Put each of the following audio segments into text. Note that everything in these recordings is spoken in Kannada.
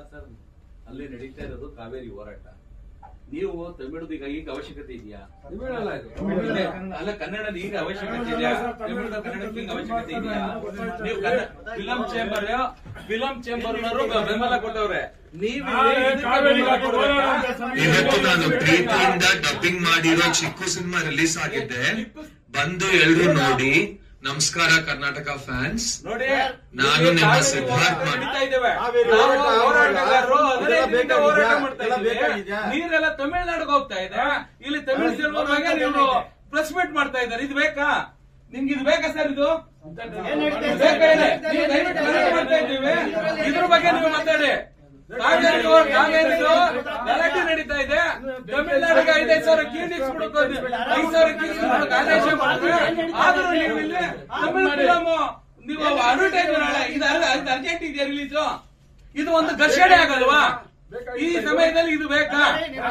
ಸರ್ ಅಲ್ಲಿ ನಡೀತಾ ಇರೋದು ಕಾವೇರಿ ಹೋರಾಟ ನೀವು ತಮಿಳ್ದು ಈಗ ಈಗ ಅವಶ್ಯಕತೆ ಇದೆಯಾ ತಮಿಳಲ್ಲ ಇದು. ಇದೆ. ಅಲ್ಲ ಕನ್ನಡದ ಈಗ ಅವಶ್ಯಕತೆ ಇದೆಯಾ ತಮಿಳ್ದ ಕನ್ನಡಕ್ಕೆ ಈಗ ಅವಶ್ಯಕತೆ ಇದೆಯಾ ನೀವು ಫಿಲಂ ಚೇಂಬರ್ ಫಿಲಂ ಚೇಂಬರ್ ಬೆಂಬಲ ಕೊಟ್ಟವ್ರೆ ನೀವು ನಾಳೆ ಕಾವೇರಿಗಾಗಿ ಹೋರಾಟ ಅಂತ ಸಮಿತಿ ಇವತ್ತು ನಾನು ಪ್ರೀತಿಯಿಂದ ಡಬ್ಬಿಂಗ್ ಮಾಡಿರೋ ಚಿಕ್ಕು ಸಿನಿಮಾ ರಿಲೀಸ್ ಆಗಿದೆ ಬಂದು ಎಲ್ರು ನೋಡಿ ನಮಸ್ಕಾರ ಕರ್ನಾಟಕ ಫ್ಯಾನ್ಸ್ ನೋಡಿ ನಾನು ಇಲ್ಲಿ ನಿಮ್ಮ ಕಾವೇರಿ ಸಿದ್ಧಾರ್ಥ್ ಹೋರಾಟ ಮಾಡ್- ನಡೀತಾ ಇದ್ದೇವೆ. ಕಾವೇರಿ ನಾವು ಹೋರಾಟ ಹೋರಾಟಗಾರರು ಇದೆಲ್ಲ ಹದಿನೈದರಿಂದ ಹೋರಾಟ ಬೇಕಾಗಿದ್ಯಾ? ಮಾಡ್ತಾ ಎಲ್ಲ ಇದ್ದೀವಿ. ಬೇಕಾಗಿದ್ಯಾ? ನೀರೆಲ್ಲ ತಮಿಳ್ನಾಡಿಗೆ ಹೋಗ್ತಾ ಇದೆ ಇಲ್ಲಿ ತಮಿಳ್ ಸಿನಿಮಾ ಬಗ್ಗೆ ನೀವು ಪ್ರೆಸ್ ಮೀಟ್ ಮಾಡ್ತಾ ಇದ್ದಾರೆ ಇದು ಬೇಕಾ ನಿಮ್ಗೆ ಇದು ಬೇಕಾ ಸರ್ ಇದು ಇದು ಬೇಕಾ ಇದೆ? ನೀವು ದಯವಿಟ್ಟು ಗಲಾಟೆ ಮಾಡ್ತಾ ಇದ್ದೀವಿ ಇದ್ರ ಬಗ್ಗೆ ನೀವು ಮಾತಾಡಿ ಕಾವೇರಿ ಕಾವೇರಿದು ಗಲಾಟೆ ನಡೀತಾ ಇದೆ ತಮಿಳ್ನಾಡಿಗೆ ಐದೈದು ಸಾವಿರ ಕೀರ್ನಿಕ್ಸ್ ಬಿಡೋದು ಐದು ಸಾವಿರ ಕೀರ್ನಿಕ್ಸ್ ಬಿಡೋಕೆ ಆದೇಶ ಮಾಡಿದ್ರೆ ಆದ್ರೂ ನೀವು ಇಲ್ಲಿ ತಮಿಳ್ ಫಿಲಮ್ ನೀವು ಅಡ್ವರ್ಟೈಸ್ ನಾಳೆ ಇದು ಅರ್ಜೆಂಟ್ ಇದೆಯಾ ರಿಲೀಸು ಇದು ಒಂದು ಘರ್ಷಣೆ ಆಗಲ್ವಾ ಈ ಸಮಯದಲ್ಲಿ ಇದು ಬೇಕಾ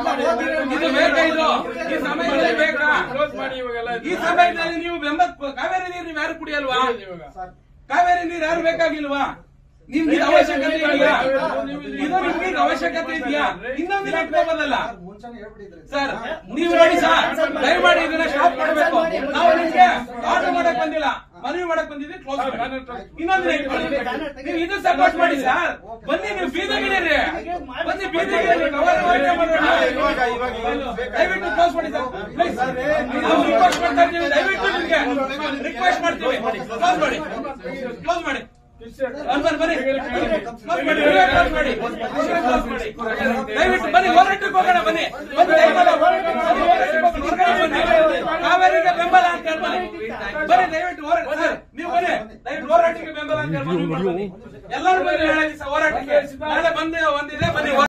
ಇದು ಬೇಕಾ ಇದು ಈ ಸಮಯದಲ್ಲಿ ಬೇಕಾ ಕ್ಲೋಸ್ ಮಾಡಿ ಇವಾಗೆಲ್ಲ ಈ ಸಮಯದಲ್ಲಿ ನೀವು ಬೆಂಬ ಕಾವೇರಿ ನೀರು ನೀವು ಯಾರು ಕುಡಿಯಲ್ವಾ ಇವಾಗ. ಕಾವೇರಿ ನೀರು ಯಾರು ಬೇಕಾಗಿಲ್ವಾ ನಿಮ್ಗೆ ಇದು ಅವಶ್ಯಕತೆ ಇದೆಯಾ ಇದು ನಿಮ್ಗೆ ಇದು ಅವಶ್ಯಕತೆ ಇದೆಯಾ ಇನ್ನೊಂದಿನ ಇಟ್ಕೋಬೋದಲ್ಲ ಮುಂಚೆನೆ ಹೇಳ್ಬಿಟ್ಟಿದ್ರಿ ಸರ್ ನೀವು ನೋಡಿ ಸರ್ ದಯಮಾಡಿ ಇದನ್ನ ಸ್ಟಾಪ್ ಮಾಡಬೇಕು ನಾವು ನಿಮ್ಗೆ ಆರ್ಡರ್ ಮಾಡಕ್ ಬಂದಿಲ್ಲ ಮನವಿ ಮಾಡಕ್ ಬಂದಿದ್ವಿ ಕ್ಲೋಸ್ ಮಾಡಿ ಇನ್ನೊಂದಿನ ಇಟ್ಕೊಳ್ಳಿ ನೀವು ಇದು ಸಪೋರ್ಟ್ ಮಾಡಿ ಸರ್ ಬನ್ನಿ ನೀವು ಬೀದಿಗಿರಿ ಬನ್ನಿ ಬೀದಿಗಿರಿ ಕವರ್ ಹೋರಾಟ ಮಾಡೋಣ ಇವಾಗ ಇವಾಗ ಇವಾಗ ಬೇಕಾ? ದಯವಿಟ್ಟು ಕ್ಲೋಸ್ ಮಾಡಿ ಸರ್ ಪ್ಲೀಸ್ ನಾವು ರಿಕ್ವೆಸ್ಟ್ ಮಾಡ್ತಾ ಇದ್ದೀವಿ ದಯವಿಟ್ಟು ನಿಮ್ಗೆ ರಿಕ್ವೆಸ್ಟ್ ಮಾಡ್ತೀವಿ ಕ್ಲೋಸ್ ಮಾಡಿ ಕ್ಲೋಸ್ ಮಾಡಿ ಬನ್ನಿ ಬನ್ನಿ ಕ್ಲೋಸ್ ಮಾಡಿ ಕ್ಲೋಸ್ ಮಾಡಿ ಕ್ಲೋಸ್ ಮಾಡಿ ದಯವಿಟ್ಟು ಬನ್ನಿ ಹೋರಾಟಕ್ಕೆ ಹೋಗೋಣ ಬನ್ನಿ ಬನ್ನಿ ದಯಮಾಡಿ ಬನ್ನಿ, ಹೋರಾಟಕ್ಕೆ ಹೋಗೋಣ. ಹೊರಗಡೆ ಬನ್ನಿ. ಕಾವೇರಿಗೆ ಬೆಂಬಲ ಅಂತ ಹೇಳಿ ಬನ್ನಿ ಬನ್ನಿ ದಯವಿಟ್ಟು ಹೋರಾಟ ಸರ್ ನೀವು ಬನ್ನಿ ದಯವಿಟ್ಟು ಹೋರಾಟಕ್ಕೆ ಬೆಂಬಲ ಅಂತ ಹೇಳಿ ಬನ್ನಿ ಎಲ್ಲರೂ ಬನ್ನಿ ನಾಳೆ ದಿವಸ ಹೋರಾಟಕ್ಕೆ ನಾಳೆ ಬಂದು ಒಂದಿದೆ ಬನ್ನಿ